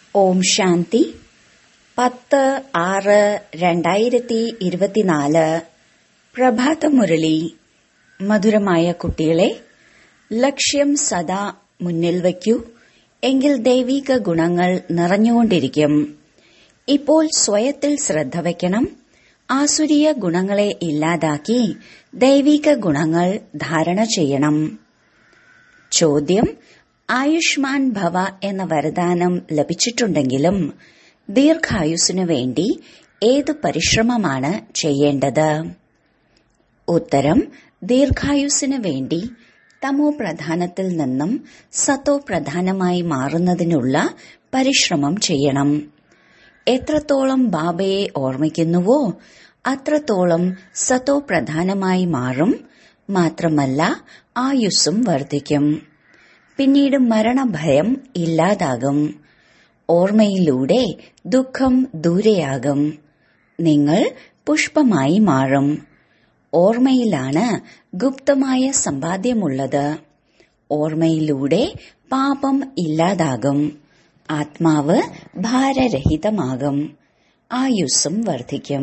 ഓം ശാന്തി പത്ത് ആറ് രണ്ടായിരത്തി ഇരുപത്തിനാല് പ്രഭാതമുരളി മധുരമായ കുട്ടികളെ ലക്ഷ്യം സദാ മുന്നിൽ വയ്ക്കൂ എങ്കിൽ ദൈവിക ഗുണങ്ങൾ നിറഞ്ഞുകൊണ്ടിരിക്കും ഇപ്പോൾ സ്വയത്തിൽ ശ്രദ്ധ വയ്ക്കണം ആസുരീയ ഗുണങ്ങളെ ഇല്ലാതാക്കി ദൈവിക ഗുണങ്ങൾ ധാരണ ചെയ്യണം ചോദ്യം ആയുഷ്മാൻ ഭവ എന്ന വരദാനം ലഭിച്ചിട്ടുണ്ടെങ്കിലും ദീർഘായുസിനു വേണ്ടി ഏത് പരിശ്രമമാണ് ചെയ്യേണ്ടത് ഉത്തരം ദീർഘായുസിനു വേണ്ടി തമോ പ്രധാനത്തിൽ നിന്നും സത്തോ പ്രധാനമായി മാറുന്നതിനുള്ള പരിശ്രമം ചെയ്യണം എത്രത്തോളം ബാബയെ ഓർമ്മിക്കുന്നുവോ അത്രത്തോളം സത്തോ പ്രധാനമായി മാറും മാത്രമല്ല ആയുസ്സും വർദ്ധിക്കും പിന്നീട് മരണഭയം ഇല്ലാതാകും ഓർമ്മയിലൂടെ ദുഃഖം ദൂരെയാകും നിങ്ങൾ പുഷ്പമായി മാറും ഓർമ്മയിലാണ് ഗുപ്തമായ സമ്പാദ്യമുള്ളത് ഓർമ്മയിലൂടെ പാപം ഇല്ലാതാകും ആത്മാവ് ഭാരരഹിതമാകും ആയുസ്സും വർദ്ധിക്കും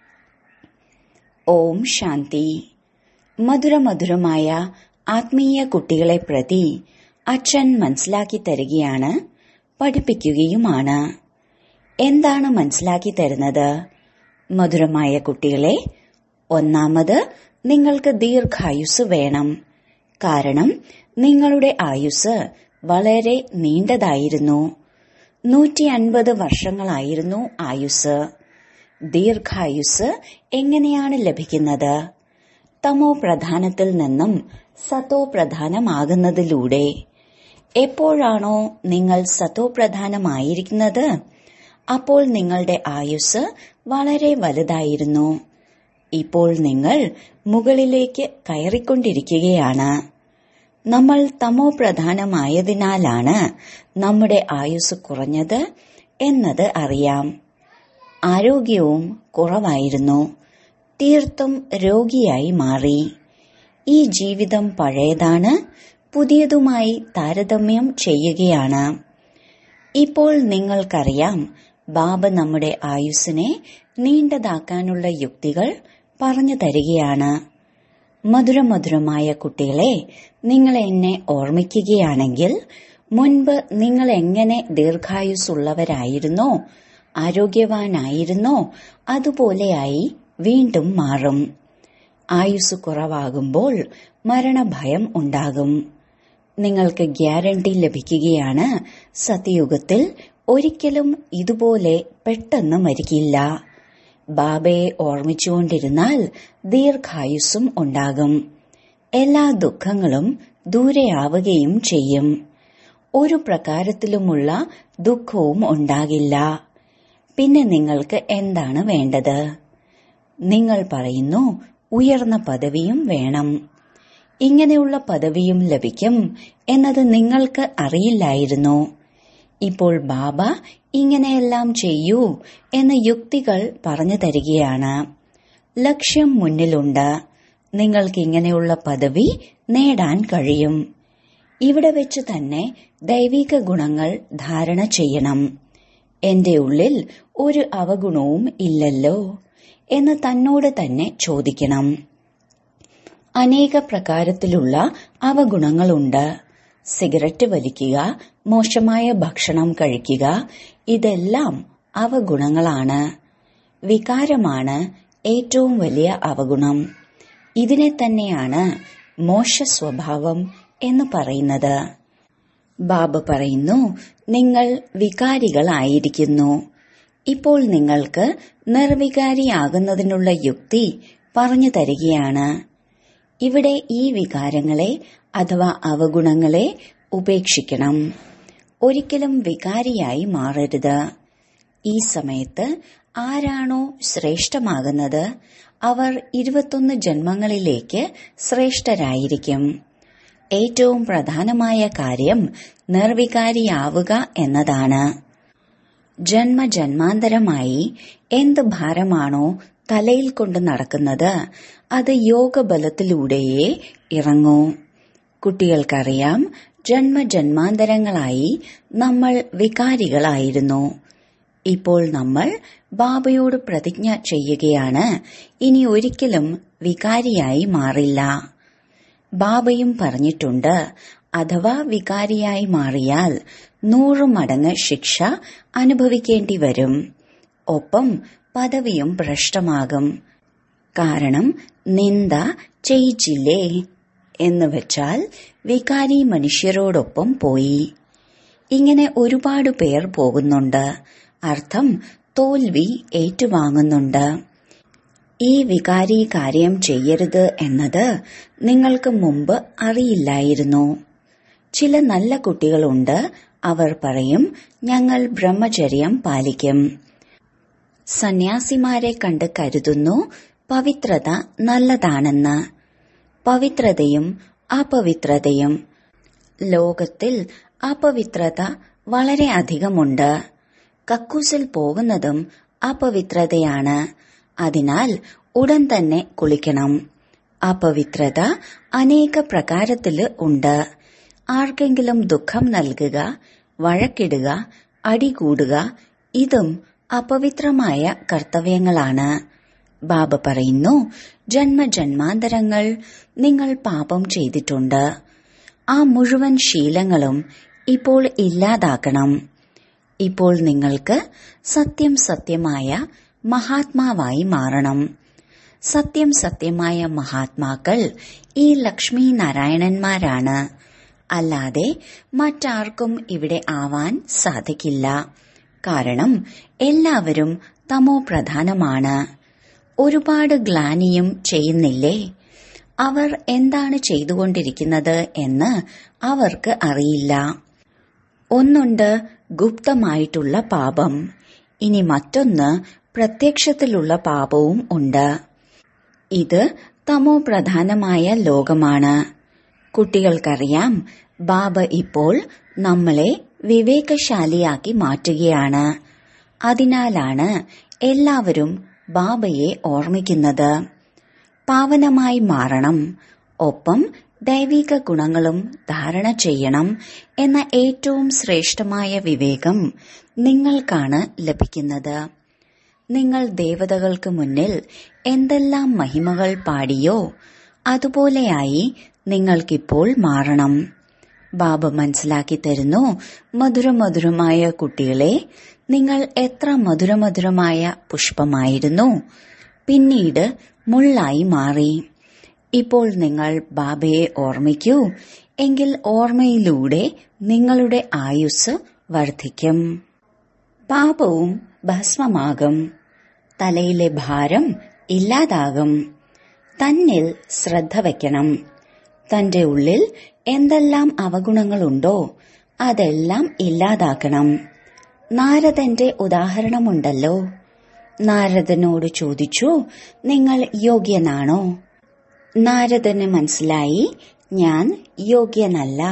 ഓം ശാന്തി മധുരമധുരമായ ആത്മീയ കുട്ടികളെ പ്രതി അച്ഛൻ മനസ്സിലാക്കി തരികയാണ് പഠിപ്പിക്കുകയുമാണ് എന്താണ് മനസ്സിലാക്കി തരുന്നത് മധുരമായ കുട്ടികളെ ഒന്നാമത് നിങ്ങൾക്ക് ദീർഘായുസ് വേണം കാരണം നിങ്ങളുടെ ആയുസ് വളരെ നീണ്ടതായിരുന്നു നൂറ്റി അൻപത് വർഷങ്ങളായിരുന്നു ആയുസ് ദീർഘായുസ് എങ്ങനെയാണ് ലഭിക്കുന്നത് തമോ പ്രധാനത്തിൽ നിന്നും സത്തോ പ്രധാനമാകുന്നതിലൂടെ എപ്പോഴാണോ നിങ്ങൾ സത്തോ പ്രധാനമായിരിക്കുന്നത് അപ്പോൾ നിങ്ങളുടെ ആയുസ് വളരെ വലുതായിരുന്നു ഇപ്പോൾ നിങ്ങൾ മുകളിലേക്ക് കയറിക്കൊണ്ടിരിക്കുകയാണ് നമ്മൾ തമോ പ്രധാനമായതിനാലാണ് നമ്മുടെ ആയുസ് കുറഞ്ഞത് എന്നത് അറിയാം ആരോഗ്യവും കുറവായിരുന്നു തീർത്തും രോഗിയായി മാറി ഈ ജീവിതം പഴയതാണ് പുതിയതുമായി താരതമ്യം ചെയ്യുകയാണ് ഇപ്പോൾ നിങ്ങൾക്കറിയാം ബാബ നമ്മുടെ ആയുസ്സിനെ നീണ്ടതാക്കാനുള്ള യുക്തികൾ പറഞ്ഞു തരികയാണ് മധുരമധുരമായ കുട്ടികളെ നിങ്ങൾ എന്നെ ഓർമ്മിക്കുകയാണെങ്കിൽ മുൻപ് നിങ്ങൾ എങ്ങനെ ദീർഘായുസ്സുള്ളവരായിരുന്നോ ആരോഗ്യവാനായിരുന്നോ അതുപോലെയായി വീണ്ടും മാറും ആയുസ് കുറവാകുമ്പോൾ മരണഭയം ഉണ്ടാകും നിങ്ങൾക്ക് ഗ്യാരണ്ടി ലഭിക്കുകയാണ് സത്യയുഗത്തിൽ ഒരിക്കലും ഇതുപോലെ പെട്ടെന്ന് മരിക്കില്ല ബാബയെ ഓർമ്മിച്ചുകൊണ്ടിരുന്നാൽ ദീർഘായുസ്സും ഉണ്ടാകും എല്ലാ ദുഃഖങ്ങളും ദൂരെയാവുകയും ചെയ്യും ഒരു പ്രകാരത്തിലുമുള്ള ദുഃഖവും ഉണ്ടാകില്ല പിന്നെ നിങ്ങൾക്ക് എന്താണ് വേണ്ടത് നിങ്ങൾ പറയുന്നു ഉയർന്ന പദവിയും വേണം ഇങ്ങനെയുള്ള പദവിയും ലഭിക്കും എന്നത് നിങ്ങൾക്ക് അറിയില്ലായിരുന്നു ഇപ്പോൾ ബാബ ഇങ്ങനെയെല്ലാം ചെയ്യൂ എന്ന യുക്തികൾ പറഞ്ഞു തരികയാണ് ലക്ഷ്യം മുന്നിലുണ്ട് നിങ്ങൾക്ക് ഇങ്ങനെയുള്ള പദവി നേടാൻ കഴിയും ഇവിടെ വെച്ച് തന്നെ ദൈവിക ഗുണങ്ങൾ ധാരണ ചെയ്യണം എന്റെ ഉള്ളിൽ ഒരു അവഗുണവും ഇല്ലല്ലോ എന്ന് തന്നോട് തന്നെ ചോദിക്കണം അനേക പ്രകാരത്തിലുള്ള അവഗുണങ്ങളുണ്ട് സിഗരറ്റ് വലിക്കുക മോശമായ ഭക്ഷണം കഴിക്കുക ഇതെല്ലാം അവഗുണങ്ങളാണ് വികാരമാണ് ഏറ്റവും വലിയ അവഗുണം ഇതിനെ തന്നെയാണ് മോശ സ്വഭാവം എന്ന് പറയുന്നത് ബാബ പറയുന്നു നിങ്ങൾ വികാരികളായിരിക്കുന്നു ഇപ്പോൾ നിങ്ങൾക്ക് നിർവികാരിയാകുന്നതിനുള്ള യുക്തി പറഞ്ഞു തരികയാണ് ഇവിടെ ഈ വികാരങ്ങളെ അഥവാ അവഗുണങ്ങളെ ഉപേക്ഷിക്കണം ഒരിക്കലും വികാരിയായി മാറരുത് ഈ സമയത്ത് ആരാണോ ശ്രേഷ്ഠമാകുന്നത് അവർ ഇരുപത്തൊന്ന് ജന്മങ്ങളിലേക്ക് ശ്രേഷ്ഠരായിരിക്കും ഏറ്റവും പ്രധാനമായ കാര്യം നിർവികാരിയാവുക എന്നതാണ് ജന്മജന്മാന്തരമായി എന്ത് ഭാരമാണോ തലയിൽ കൊണ്ട് നടക്കുന്നത് അത് യോഗബലത്തിലൂടെയേ ഇറങ്ങൂ കുട്ടികൾക്കറിയാം ജന്മജന്മാന്തരങ്ങളായി നമ്മൾ വികാരികളായിരുന്നു ഇപ്പോൾ നമ്മൾ ബാബയോട് പ്രതിജ്ഞ ചെയ്യുകയാണ് ഇനി ഒരിക്കലും വികാരിയായി മാറില്ല ബാബയും പറഞ്ഞിട്ടുണ്ട് അഥവാ വികാരിയായി മാറിയാൽ നൂറു മടങ്ങ് ശിക്ഷ അനുഭവിക്കേണ്ടി വരും ഒപ്പം പദവിയും ഭ്രഷ്ടമാകും കാരണം നിന്ദ ചെയ്യിച്ചില്ലേ എന്ന് വെച്ചാൽ വികാരി മനുഷ്യരോടൊപ്പം പോയി ഇങ്ങനെ ഒരുപാട് പേർ പോകുന്നുണ്ട് അർത്ഥം തോൽവി ഏറ്റുവാങ്ങുന്നുണ്ട് ഈ വികാരി കാര്യം ചെയ്യരുത് എന്നത് നിങ്ങൾക്ക് മുമ്പ് അറിയില്ലായിരുന്നു ചില നല്ല കുട്ടികളുണ്ട് അവർ പറയും ഞങ്ങൾ ബ്രഹ്മചര്യം പാലിക്കും സന്യാസിമാരെ കണ്ട് കരുതുന്നു പവിത്രത നല്ലതാണെന്ന് പവിത്രതയും അപവിത്രതയും ലോകത്തിൽ അപവിത്രത വളരെ അധികമുണ്ട് കക്കൂസിൽ പോകുന്നതും അപവിത്രതയാണ് അതിനാൽ ഉടൻ തന്നെ കുളിക്കണം അപവിത്രത അനേക പ്രകാരത്തില് ഉണ്ട് ആർക്കെങ്കിലും ദുഃഖം നൽകുക വഴക്കിടുക അടികൂടുക ഇതും അപവിത്രമായ കർത്തവ്യങ്ങളാണ് ബാബ പറയുന്നു ജന്മജന്മാന്തരങ്ങൾ നിങ്ങൾ പാപം ചെയ്തിട്ടുണ്ട് ആ മുഴുവൻ ശീലങ്ങളും ഇപ്പോൾ ഇല്ലാതാക്കണം ഇപ്പോൾ നിങ്ങൾക്ക് സത്യം സത്യമായ മഹാത്മാവായി മാറണം സത്യം സത്യമായ മഹാത്മാക്കൾ ഈ ലക്ഷ്മി നാരായണന്മാരാണ് അല്ലാതെ മറ്റാർക്കും ഇവിടെ ആവാൻ സാധിക്കില്ല കാരണം എല്ലാവരും തമോ പ്രധാനമാണ് ഒരുപാട് ഗ്ലാനിയും ചെയ്യുന്നില്ലേ അവർ എന്താണ് ചെയ്തുകൊണ്ടിരിക്കുന്നത് എന്ന് അവർക്ക് അറിയില്ല ഒന്നുണ്ട് ഗുപ്തമായിട്ടുള്ള പാപം ഇനി മറ്റൊന്ന് പ്രത്യക്ഷത്തിലുള്ള പാപവും ഉണ്ട് ഇത് തമോ പ്രധാനമായ ലോകമാണ് കുട്ടികൾക്കറിയാം ബാബ ഇപ്പോൾ നമ്മളെ വിവേകശാലിയാക്കി മാറ്റുകയാണ് അതിനാലാണ് എല്ലാവരും ബാബയെ ഓർമ്മിക്കുന്നത് പാവനമായി മാറണം ഒപ്പം ദൈവിക ഗുണങ്ങളും ധാരണ ചെയ്യണം എന്ന ഏറ്റവും ശ്രേഷ്ഠമായ വിവേകം നിങ്ങൾക്കാണ് ലഭിക്കുന്നത് നിങ്ങൾ ദേവതകൾക്ക് മുന്നിൽ എന്തെല്ലാം മഹിമകൾ പാടിയോ അതുപോലെയായി നിങ്ങൾക്കിപ്പോൾ മാറണം ബാബ മനസ്സിലാക്കി തരുന്നു മധുരമധുരമായ കുട്ടികളെ നിങ്ങൾ എത്ര മധുരമധുരമായ പുഷ്പമായിരുന്നു പിന്നീട് മുള്ളായി മാറി ഇപ്പോൾ നിങ്ങൾ ബാബയെ ഓർമ്മിക്കൂ എങ്കിൽ ഓർമ്മയിലൂടെ നിങ്ങളുടെ ആയുസ് വർദ്ധിക്കും പാപവും ഭസ്മമാകും തലയിലെ ഭാരം ഇല്ലാതാകും തന്നിൽ ശ്രദ്ധ വയ്ക്കണം തന്റെ ഉള്ളിൽ എന്തെല്ലാം അവഗുണങ്ങളുണ്ടോ അതെല്ലാം ഇല്ലാതാക്കണം നാരദന്റെ ഉദാഹരണമുണ്ടല്ലോ നാരദനോട് ചോദിച്ചു നിങ്ങൾ യോഗ്യനാണോ നാരദന് മനസ്സിലായി ഞാൻ യോഗ്യനല്ല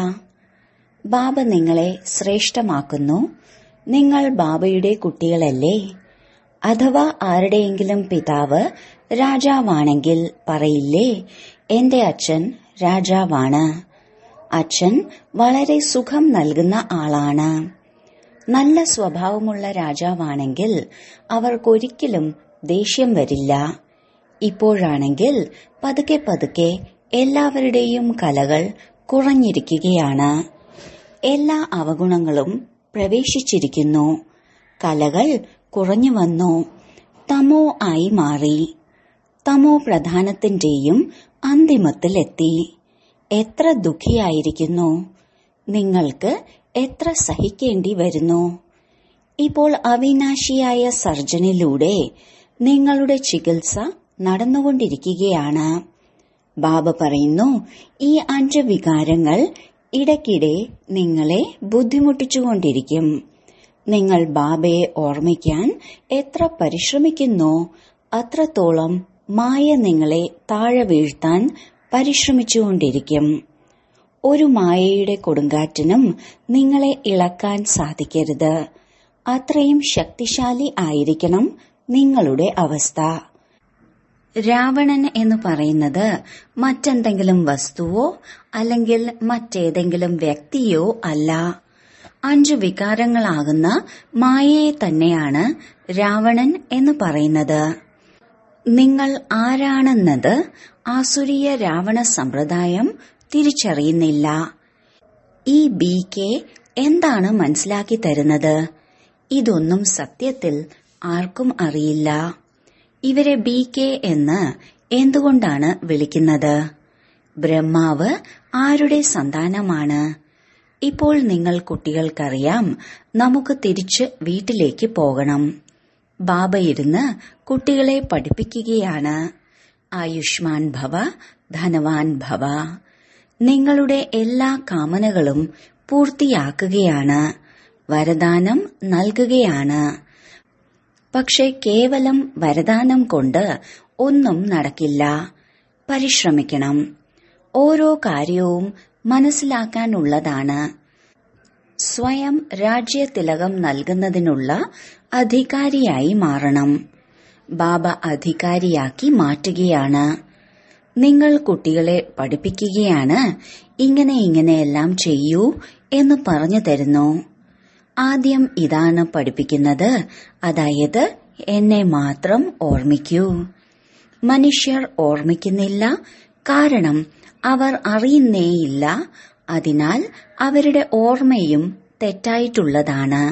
ബാബ നിങ്ങളെ ശ്രേഷ്ഠമാക്കുന്നു നിങ്ങൾ ബാബയുടെ കുട്ടികളല്ലേ അഥവാ ആരുടെയെങ്കിലും പിതാവ് രാജാവാണെങ്കിൽ പറയില്ലേ എന്റെ അച്ഛൻ രാജാവാണ് അച്ഛൻ വളരെ സുഖം നൽകുന്ന ആളാണ് നല്ല സ്വഭാവമുള്ള രാജാവാണെങ്കിൽ അവർക്കൊരിക്കലും ദേഷ്യം വരില്ല ഇപ്പോഴാണെങ്കിൽ പതുക്കെ പതുക്കെ എല്ലാവരുടെയും കലകൾ കുറഞ്ഞിരിക്കുകയാണ് എല്ലാ അവഗുണങ്ങളും പ്രവേശിച്ചിരിക്കുന്നു കലകൾ കുറഞ്ഞു വന്നു തമോ ആയി മാറി തമോ പ്രധാനത്തിന്റെയും അന്തിമത്തിലെത്തി എത്ര ദുഃഖിയായിരിക്കുന്നു നിങ്ങൾക്ക് എത്ര സഹിക്കേണ്ടി വരുന്നു ഇപ്പോൾ അവിനാശിയായ സർജനിലൂടെ നിങ്ങളുടെ ചികിത്സ നടന്നുകൊണ്ടിരിക്കുകയാണ് ബാബ പറയുന്നു ഈ അഞ്ച് വികാരങ്ങൾ ഇടയ്ക്കിടെ നിങ്ങളെ ബുദ്ധിമുട്ടിച്ചുകൊണ്ടിരിക്കും നിങ്ങൾ ബാബയെ ഓർമ്മിക്കാൻ എത്ര പരിശ്രമിക്കുന്നോ അത്രത്തോളം മായ നിങ്ങളെ താഴെ വീഴ്ത്താൻ പരിശ്രമിച്ചുകൊണ്ടിരിക്കും ഒരു മായയുടെ കൊടുങ്കാറ്റിനും നിങ്ങളെ ഇളക്കാൻ സാധിക്കരുത് അത്രയും ശക്തിശാലി ആയിരിക്കണം നിങ്ങളുടെ അവസ്ഥ രാവണൻ എന്ന് പറയുന്നത് മറ്റെന്തെങ്കിലും വസ്തുവോ അല്ലെങ്കിൽ മറ്റേതെങ്കിലും വ്യക്തിയോ അല്ല അഞ്ചു വികാരങ്ങളാകുന്ന മായയെ തന്നെയാണ് രാവണൻ എന്ന് പറയുന്നത് നിങ്ങൾ ആരാണെന്നത് ആസുരീയ രാവണ സമ്പ്രദായം തിരിച്ചറിയുന്നില്ല ഈ ബി കെ എന്താണ് മനസ്സിലാക്കി തരുന്നത് ഇതൊന്നും സത്യത്തിൽ ആർക്കും അറിയില്ല ഇവരെ ബി കെ എന്ന് എന്തുകൊണ്ടാണ് വിളിക്കുന്നത് ബ്രഹ്മാവ് ആരുടെ സന്താനമാണ് ഇപ്പോൾ നിങ്ങൾ കുട്ടികൾക്കറിയാം നമുക്ക് തിരിച്ച് വീട്ടിലേക്ക് പോകണം ബാബ ഇരുന്ന് കുട്ടികളെ പഠിപ്പിക്കുകയാണ് ആയുഷ്മാൻ ഭവ ധനവാൻ ഭവ നിങ്ങളുടെ എല്ലാ കാമനകളും പൂർത്തിയാക്കുകയാണ് വരദാനം നൽകുകയാണ് പക്ഷെ കേവലം വരദാനം കൊണ്ട് ഒന്നും നടക്കില്ല പരിശ്രമിക്കണം ഓരോ കാര്യവും മനസ്സിലാക്കാനുള്ളതാണ് സ്വയം രാജ്യതിലകം നൽകുന്നതിനുള്ള അധികാരിയായി മാറണം ബാബ അധികാരിയാക്കി മാറ്റുകയാണ് നിങ്ങൾ കുട്ടികളെ പഠിപ്പിക്കുകയാണ് ഇങ്ങനെ ഇങ്ങനെയെല്ലാം ചെയ്യൂ എന്ന് പറഞ്ഞു തരുന്നു ആദ്യം ഇതാണ് പഠിപ്പിക്കുന്നത് അതായത് എന്നെ മാത്രം ഓർമ്മിക്കൂ മനുഷ്യർ ഓർമ്മിക്കുന്നില്ല കാരണം അവർ അറിയുന്നേയില്ല അതിനാൽ അവരുടെ ഓർമ്മയും തെറ്റായിട്ടുള്ളതാണ്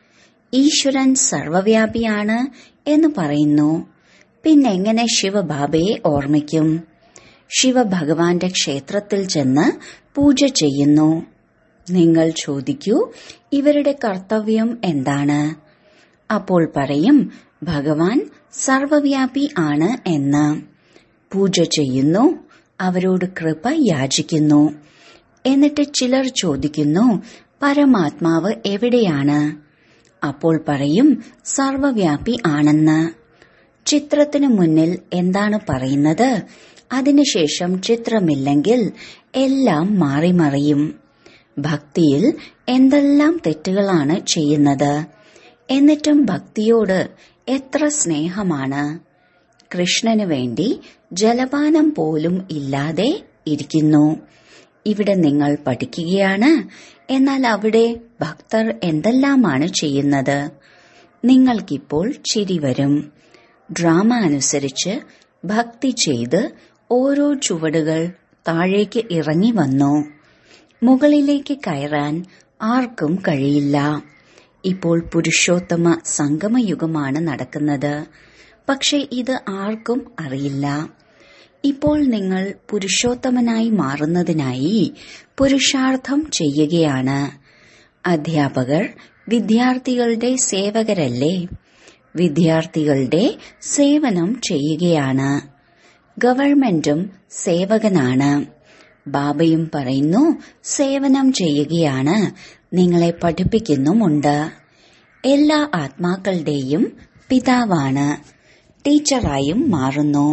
ഈശ്വരൻ സർവവ്യാപിയാണ് എന്ന് പറയുന്നു പിന്നെങ്ങനെ ശിവബാബയെ ഓർമ്മിക്കും ശിവഭഗവാന്റെ ക്ഷേത്രത്തിൽ ചെന്ന് പൂജ ചെയ്യുന്നു നിങ്ങൾ ചോദിക്കൂ ഇവരുടെ കർത്തവ്യം എന്താണ് അപ്പോൾ പറയും ഭഗവാൻ സർവവ്യാപി ആണ് എന്ന് പൂജ ചെയ്യുന്നു അവരോട് കൃപ യാചിക്കുന്നു എന്നിട്ട് ചിലർ ചോദിക്കുന്നു പരമാത്മാവ് എവിടെയാണ് അപ്പോൾ പറയും സർവവ്യാപി ആണെന്ന് ചിത്രത്തിനു മുന്നിൽ എന്താണ് പറയുന്നത് അതിനുശേഷം ചിത്രമില്ലെങ്കിൽ എല്ലാം മാറിമറിയും ഭക്തിയിൽ എന്തെല്ലാം തെറ്റുകളാണ് ചെയ്യുന്നത് എന്നിട്ടും ഭക്തിയോട് എത്ര സ്നേഹമാണ് കൃഷ്ണന് വേണ്ടി ജലപാനം പോലും ഇല്ലാതെ ഇരിക്കുന്നു ഇവിടെ നിങ്ങൾ പഠിക്കുകയാണ് എന്നാൽ അവിടെ ഭക്തർ എന്തെല്ലാമാണ് ചെയ്യുന്നത് നിങ്ങൾക്കിപ്പോൾ ചിരി വരും ഡ്രാമ അനുസരിച്ച് ഭക്തി ചെയ്ത് ഓരോ ചുവടുകൾ താഴേക്ക് ഇറങ്ങി വന്നു മുകളിലേക്ക് കയറാൻ ആർക്കും കഴിയില്ല ഇപ്പോൾ പുരുഷോത്തമ സംഗമയുഗമാണ് നടക്കുന്നത് പക്ഷെ ഇത് ആർക്കും അറിയില്ല ഇപ്പോൾ നിങ്ങൾ പുരുഷോത്തമനായി മാറുന്നതിനായി പുരുഷാർത്ഥം ചെയ്യുകയാണ് അധ്യാപകർ വിദ്യാർത്ഥികളുടെ സേവകരല്ലേ വിദ്യാർത്ഥികളുടെ സേവനം ചെയ്യുകയാണ് ഗവൺമെന്റും സേവകനാണ് ബാബയും പറയുന്നു സേവനം ചെയ്യുകയാണ് നിങ്ങളെ പഠിപ്പിക്കുന്നുമുണ്ട് എല്ലാ ആത്മാക്കളുടെയും പിതാവാണ് ടീച്ചറായും മാറുന്നു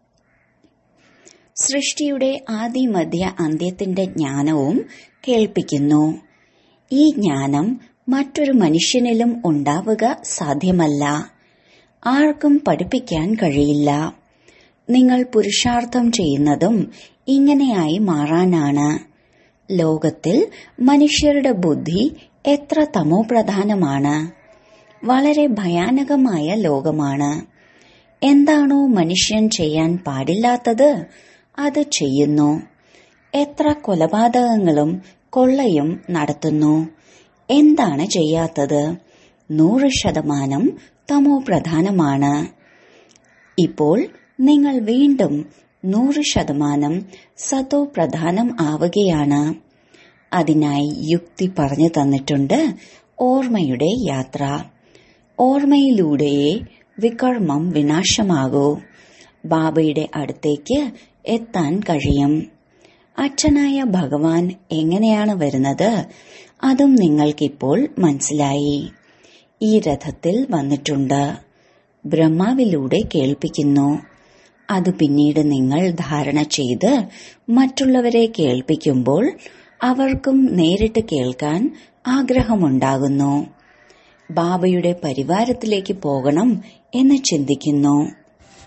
സൃഷ്ടിയുടെ ആദിമധ്യ അന്ത്യത്തിന്റെ ജ്ഞാനവും കേൾപ്പിക്കുന്നു ഈ ജ്ഞാനം മറ്റൊരു മനുഷ്യനിലും ഉണ്ടാവുക സാധ്യമല്ല ആർക്കും പഠിപ്പിക്കാൻ കഴിയില്ല നിങ്ങൾ പുരുഷാർത്ഥം ചെയ്യുന്നതും ഇങ്ങനെയായി മാറാനാണ് ലോകത്തിൽ മനുഷ്യരുടെ ബുദ്ധി എത്ര തമോപ്രധാനമാണ് വളരെ ഭയാനകമായ ലോകമാണ് എന്താണോ മനുഷ്യൻ ചെയ്യാൻ പാടില്ലാത്തത് അത് ചെയ്യുന്നു എത്ര കൊലപാതകങ്ങളും കൊള്ളയും നടത്തുന്നു എന്താണ് ചെയ്യാത്തത് നൂറ് ശതമാനം തമോ പ്രധാനമാണ് ഇപ്പോൾ നിങ്ങൾ വീണ്ടും നൂറ് ശതമാനം സതോ പ്രധാനം ആവുകയാണ് അതിനായി യുക്തി പറഞ്ഞു തന്നിട്ടുണ്ട് ഓർമ്മയുടെ യാത്ര ഓർമ്മയിലൂടെയേ വികർമ്മം വിനാശമാകൂ ബാബയുടെ അടുത്തേക്ക് എത്താൻ കഴിയും അച്ഛനായ ഭഗവാൻ എങ്ങനെയാണ് വരുന്നത് അതും നിങ്ങൾക്കിപ്പോൾ മനസ്സിലായി ഈ രഥത്തിൽ വന്നിട്ടുണ്ട് ബ്രഹ്മാവിലൂടെ കേൾപ്പിക്കുന്നു അത് പിന്നീട് നിങ്ങൾ ധാരണ ചെയ്ത് മറ്റുള്ളവരെ കേൾപ്പിക്കുമ്പോൾ അവർക്കും നേരിട്ട് കേൾക്കാൻ ആഗ്രഹമുണ്ടാകുന്നു ബാബയുടെ പരിവാരത്തിലേക്ക് പോകണം എന്ന് ചിന്തിക്കുന്നു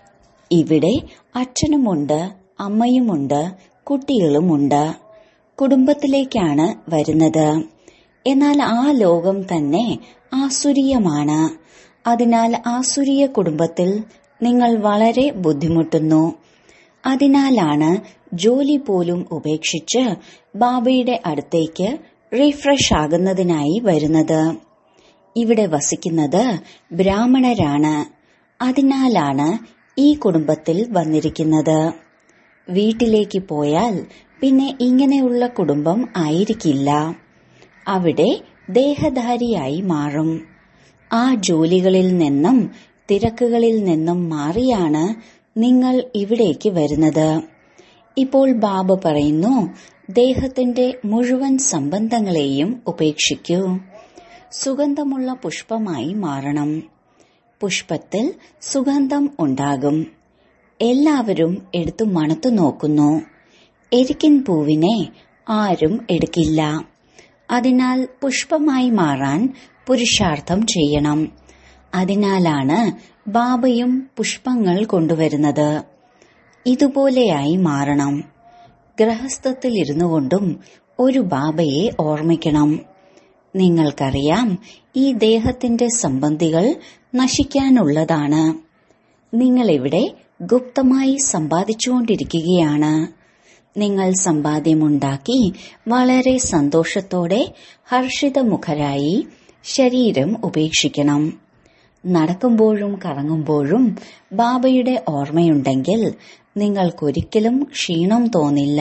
ഇവിടെ അച്ഛനുമുണ്ട് അമ്മയുമുണ്ട് കുട്ടികളുമുണ്ട് കുടുംബത്തിലേക്കാണ് വരുന്നത് എന്നാൽ ആ ലോകം തന്നെ ആസുരീയമാണ് അതിനാൽ ആസുരീയ കുടുംബത്തിൽ നിങ്ങൾ വളരെ ബുദ്ധിമുട്ടുന്നു അതിനാലാണ് ജോലി പോലും ഉപേക്ഷിച്ച് ബാബയുടെ അടുത്തേക്ക് റീഫ്രഷ് ആകുന്നതിനായി വരുന്നത് ഇവിടെ വസിക്കുന്നത് ബ്രാഹ്മണരാണ് അതിനാലാണ് ഈ കുടുംബത്തിൽ വന്നിരിക്കുന്നത് വീട്ടിലേക്ക് പോയാൽ പിന്നെ ഇങ്ങനെയുള്ള കുടുംബം ആയിരിക്കില്ല അവിടെ ദേഹധാരിയായി മാറും ആ ജോലികളിൽ നിന്നും തിരക്കുകളിൽ നിന്നും മാറിയാണ് നിങ്ങൾ ഇവിടേക്ക് വരുന്നത് ഇപ്പോൾ ബാബ പറയുന്നു ദേഹത്തിന്റെ മുഴുവൻ സംബന്ധങ്ങളെയും ഉപേക്ഷിക്കൂ സുഗന്ധമുള്ള പുഷ്പമായി മാറണം പുഷ്പത്തിൽ സുഗന്ധം ഉണ്ടാകും എല്ലാവരും എടുത്തു മണത്തു നോക്കുന്നു എരിക്കിൻ പൂവിനെ ആരും എടുക്കില്ല അതിനാൽ പുഷ്പമായി മാറാൻ പുരുഷാർത്ഥം ചെയ്യണം അതിനാലാണ് ബാബയും പുഷ്പങ്ങൾ കൊണ്ടുവരുന്നത് ഇതുപോലെയായി മാറണം ഗ്രഹസ്ഥത്തിൽ ഇരുന്നു കൊണ്ടും ഒരു ബാബയെ ഓർമ്മിക്കണം നിങ്ങൾക്കറിയാം ഈ ദേഹത്തിന്റെ സംബന്ധികൾ നശിക്കാനുള്ളതാണ് നിങ്ങളിവിടെ ഗുപ്തമായി സമ്പാദിച്ചുകൊണ്ടിരിക്കുകയാണ് നിങ്ങൾ സമ്പാദ്യമുണ്ടാക്കി വളരെ സന്തോഷത്തോടെ ഹർഷിതമുഖരായി ശരീരം ഉപേക്ഷിക്കണം നടക്കുമ്പോഴും കറങ്ങുമ്പോഴും ബാബയുടെ ഓർമ്മയുണ്ടെങ്കിൽ നിങ്ങൾക്കൊരിക്കലും ക്ഷീണം തോന്നില്ല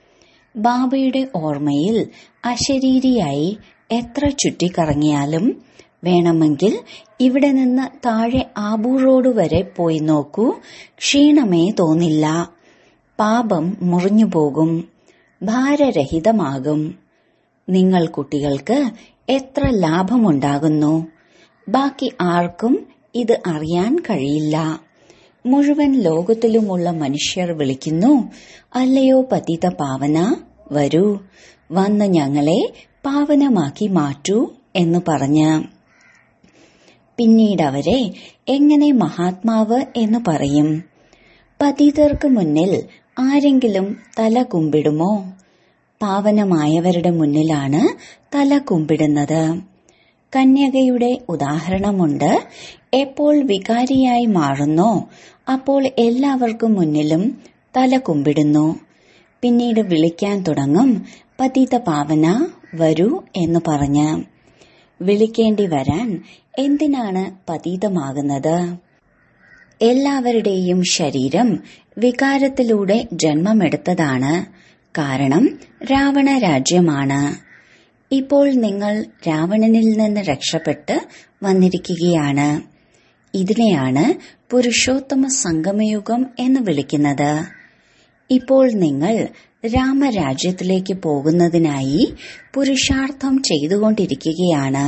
ബാബയുടെ ഓർമ്മയിൽ അശരീരിയായി എത്ര ചുറ്റിക്കറങ്ങിയാലും വേണമെങ്കിൽ ഇവിടെ നിന്ന് താഴെ ആബൂർ റോഡ് വരെ പോയി നോക്കൂ ക്ഷീണമേ തോന്നില്ല പാപം മുറിഞ്ഞുപോകും ഭാരരഹിതമാകും നിങ്ങൾ കുട്ടികൾക്ക് എത്ര ലാഭമുണ്ടാകുന്നു ബാക്കി ആർക്കും ഇത് അറിയാൻ കഴിയില്ല മുഴുവൻ ലോകത്തിലുമുള്ള മനുഷ്യർ വിളിക്കുന്നു അല്ലയോ പതിത പാവന വരൂ വന്ന് ഞങ്ങളെ പാവനമാക്കി മാറ്റൂ എന്ന് പറഞ്ഞ് പിന്നീട് അവരെ എങ്ങനെ മഹാത്മാവ് എന്ന് പറയും പതിതർക്ക് മുന്നിൽ ആരെങ്കിലും തല കുമ്പിടുമോ പാവനമായവരുടെ മുന്നിലാണ് തല കുമ്പിടുന്നത് കന്യകയുടെ ഉദാഹരണമുണ്ട് എപ്പോൾ വികാരിയായി മാറുന്നോ അപ്പോൾ എല്ലാവർക്കും മുന്നിലും തല കുമ്പിടുന്നു പിന്നീട് വിളിക്കാൻ തുടങ്ങും പതിത പാവന വരൂ എന്ന് പറഞ്ഞ് വിളിക്കേണ്ടി വരാൻ എന്തിനാണ് പതീതമാകുന്നത് എല്ലാവരുടെയും ശരീരം വികാരത്തിലൂടെ ജന്മമെടുത്തതാണ് കാരണം രാവണ രാജ്യമാണ് ഇപ്പോൾ നിങ്ങൾ രാവണനിൽ നിന്ന് രക്ഷപ്പെട്ട് വന്നിരിക്കുകയാണ് ഇതിനെയാണ് പുരുഷോത്തമ സംഗമയുഗം എന്ന് വിളിക്കുന്നത് ഇപ്പോൾ നിങ്ങൾ രാമരാജ്യത്തിലേക്ക് പോകുന്നതിനായി പുരുഷാർത്ഥം ചെയ്തുകൊണ്ടിരിക്കുകയാണ്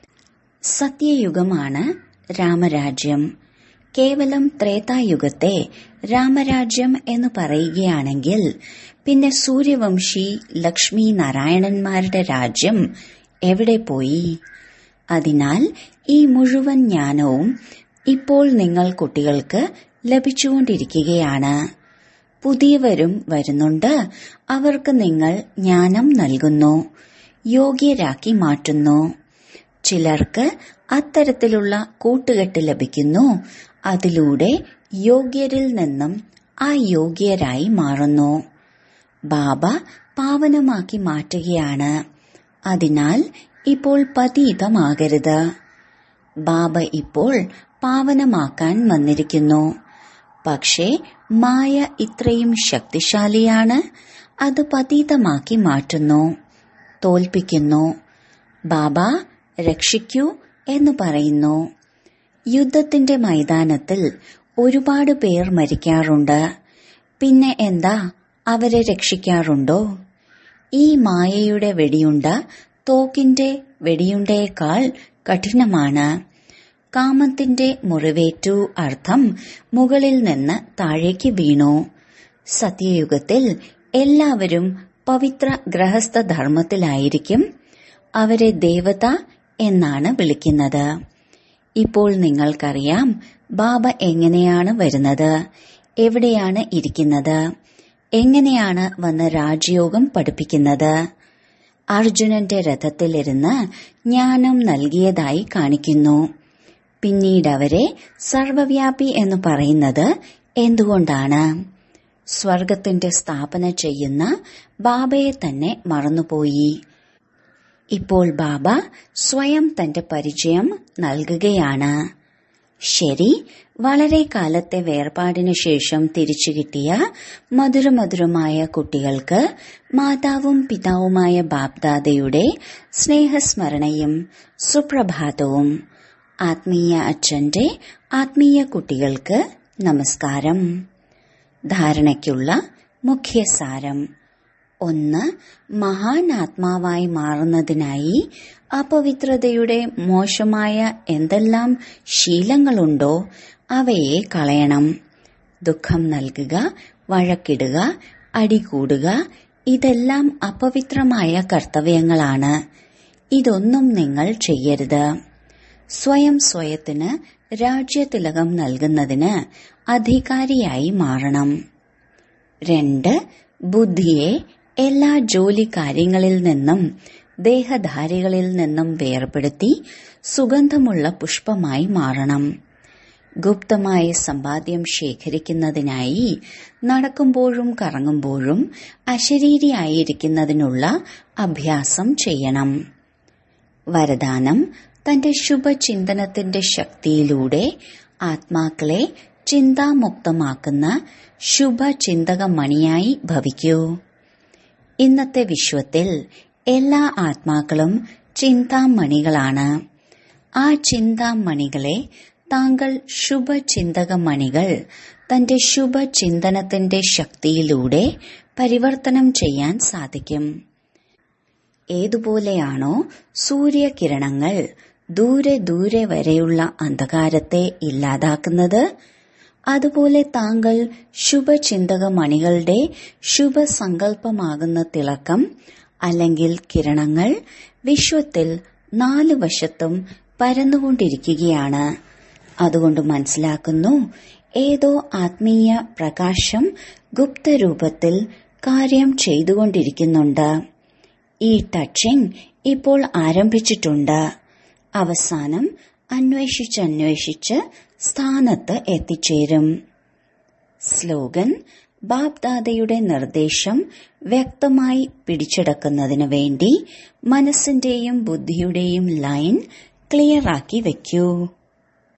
സത്യയുഗമാണ് രാമരാജ്യം കേവലം ത്രേതായുഗത്തെ രാമരാജ്യം എന്ന് പറയുകയാണെങ്കിൽ പിന്നെ സൂര്യവംശി ലക്ഷ്മി നാരായണന്മാരുടെ രാജ്യം എവിടെ പോയി അതിനാൽ ഈ മുഴുവൻ ജ്ഞാനവും ഇപ്പോൾ നിങ്ങൾ കുട്ടികൾക്ക് ലഭിച്ചുകൊണ്ടിരിക്കുകയാണ് പുതിയവരും വരുന്നുണ്ട് അവർക്ക് നിങ്ങൾ ജ്ഞാനം നൽകുന്നു യോഗ്യരാക്കി മാറ്റുന്നു ചിലർക്ക് അത്തരത്തിലുള്ള കൂട്ടുകെട്ട് ലഭിക്കുന്നു അതിലൂടെ യോഗ്യരിൽ നിന്നും അയോഗ്യരായി മാറുന്നു ബാബ പാവനമാക്കി മാറ്റുകയാണ് അതിനാൽ ഇപ്പോൾ പതീതമാകരുത് ബാബ ഇപ്പോൾ പാവനമാക്കാൻ വന്നിരിക്കുന്നു പക്ഷേ മായ ഇത്രയും ശക്തിശാലിയാണ് അത് പതീതമാക്കി മാറ്റുന്നു തോൽപ്പിക്കുന്നു ബാബ രക്ഷിക്കൂ എന്ന് പറയുന്നു യുദ്ധത്തിന്റെ മൈതാനത്തിൽ ഒരുപാട് പേർ മരിക്കാറുണ്ട് പിന്നെ എന്താ അവരെ രക്ഷിക്കാറുണ്ടോ ഈ മായയുടെ വെടിയുണ്ട തോക്കിന്റെ വെടിയുണ്ടയേക്കാൾ കഠിനമാണ് കാമത്തിന്റെ മുറിവേറ്റു അർത്ഥം മുകളിൽ നിന്ന് താഴേക്ക് വീണു സത്യയുഗത്തിൽ എല്ലാവരും പവിത്ര ഗൃഹസ്ഥ ധർമ്മത്തിലായിരിക്കും അവരെ ദേവത എന്നാണ് വിളിക്കുന്നത് ഇപ്പോൾ നിങ്ങൾക്കറിയാം ബാബ എങ്ങനെയാണ് വരുന്നത് എവിടെയാണ് ഇരിക്കുന്നത് എങ്ങനെയാണ് വന്ന് രാജയോഗം പഠിപ്പിക്കുന്നത് അർജുനന്റെ രഥത്തിലിരുന്ന് ജ്ഞാനം നൽകിയതായി കാണിക്കുന്നു പിന്നീട് അവരെ സർവവ്യാപി എന്ന് പറയുന്നത് എന്തുകൊണ്ടാണ് സ്വർഗത്തിന്റെ സ്ഥാപന ചെയ്യുന്ന ബാബയെ തന്നെ മറന്നുപോയി ഇപ്പോൾ ബാബ സ്വയം തന്റെ പരിചയം നൽകുകയാണ് ശരി വളരെ കാലത്തെ വേർപാടിനു ശേഷം തിരിച്ചു കിട്ടിയ മധുരമധുരമായ കുട്ടികൾക്ക് മാതാവും പിതാവുമായ ബാപ്ദാദയുടെ സ്നേഹസ്മരണയും സുപ്രഭാതവും ആത്മീയ അച്ഛന്റെ ആത്മീയ കുട്ടികൾക്ക് നമസ്കാരം ധാരണയ്ക്കുള്ള മുഖ്യസാരം ഒന്ന് മഹാനാത്മാവായി മാറുന്നതിനായി അപവിത്രതയുടെ മോശമായ എന്തെല്ലാം ശീലങ്ങളുണ്ടോ അവയെ കളയണം ദുഃഖം നൽകുക വഴക്കിടുക അടികൂടുക ഇതെല്ലാം അപവിത്രമായ കർത്തവ്യങ്ങളാണ് ഇതൊന്നും നിങ്ങൾ ചെയ്യരുത് സ്വയം സ്വയത്തിന് രാജ്യതിലകം നൽകുന്നതിന് അധികാരിയായി മാറണം രണ്ട് ബുദ്ധിയെ എല്ലാ ജോലി കാര്യങ്ങളിൽ നിന്നും ദേഹധാരികളിൽ നിന്നും വേർപെടുത്തി സുഗന്ധമുള്ള പുഷ്പമായി മാറണം ഗുപ്തമായ സമ്പാദ്യം ശേഖരിക്കുന്നതിനായി നടക്കുമ്പോഴും കറങ്ങുമ്പോഴും അശരീരിയായിരിക്കുന്നതിനുള്ള അഭ്യാസം ചെയ്യണം വരദാനം തന്റെ ശുഭചിന്തനത്തിന്റെ ശക്തിയിലൂടെ ആത്മാക്കളെ ചിന്താമുക്തമാക്കുന്ന ശുഭചിന്തക മണിയായി ഭവിക്കൂ ഇന്നത്തെ വിശ്വത്തിൽ എല്ലാ ആത്മാക്കളും ചിന്താമണികളാണ് ആ ചിന്താമണികളെ താങ്കൾ ശുഭചിന്തക മണികൾ തന്റെ ശുഭചിന്തനത്തിന്റെ ശക്തിയിലൂടെ പരിവർത്തനം ചെയ്യാൻ സാധിക്കും ഏതുപോലെയാണോ സൂര്യകിരണങ്ങൾ ദൂരെ ദൂരെ വരെയുള്ള അന്ധകാരത്തെ ഇല്ലാതാക്കുന്നത് അതുപോലെ താങ്കൾ ശുഭചിന്തക മണികളുടെ ശുഭസങ്കല്പമാകുന്ന തിളക്കം അല്ലെങ്കിൽ കിരണങ്ങൾ വിശ്വത്തിൽ നാലു വശത്തും പരന്നുകൊണ്ടിരിക്കുകയാണ് അതുകൊണ്ട് മനസ്സിലാക്കുന്നു ഏതോ ആത്മീയ പ്രകാശം ഗുപ്തരൂപത്തിൽ കാര്യം ചെയ്തുകൊണ്ടിരിക്കുന്നുണ്ട് ഈ ടച്ചിങ് ഇപ്പോൾ ആരംഭിച്ചിട്ടുണ്ട് അവസാനം അന്വേഷിച്ചന്വേഷിച്ച് സ്ഥാനത്ത് എത്തിച്ചേരും സ്ലോഗൻ ബാബ്ദാദയുടെ നിർദ്ദേശം വ്യക്തമായി പിടിച്ചെടുക്കുന്നതിന് വേണ്ടി മനസ്സിന്റെയും ബുദ്ധിയുടെയും ലൈൻ ക്ലിയറാക്കി വെക്കൂ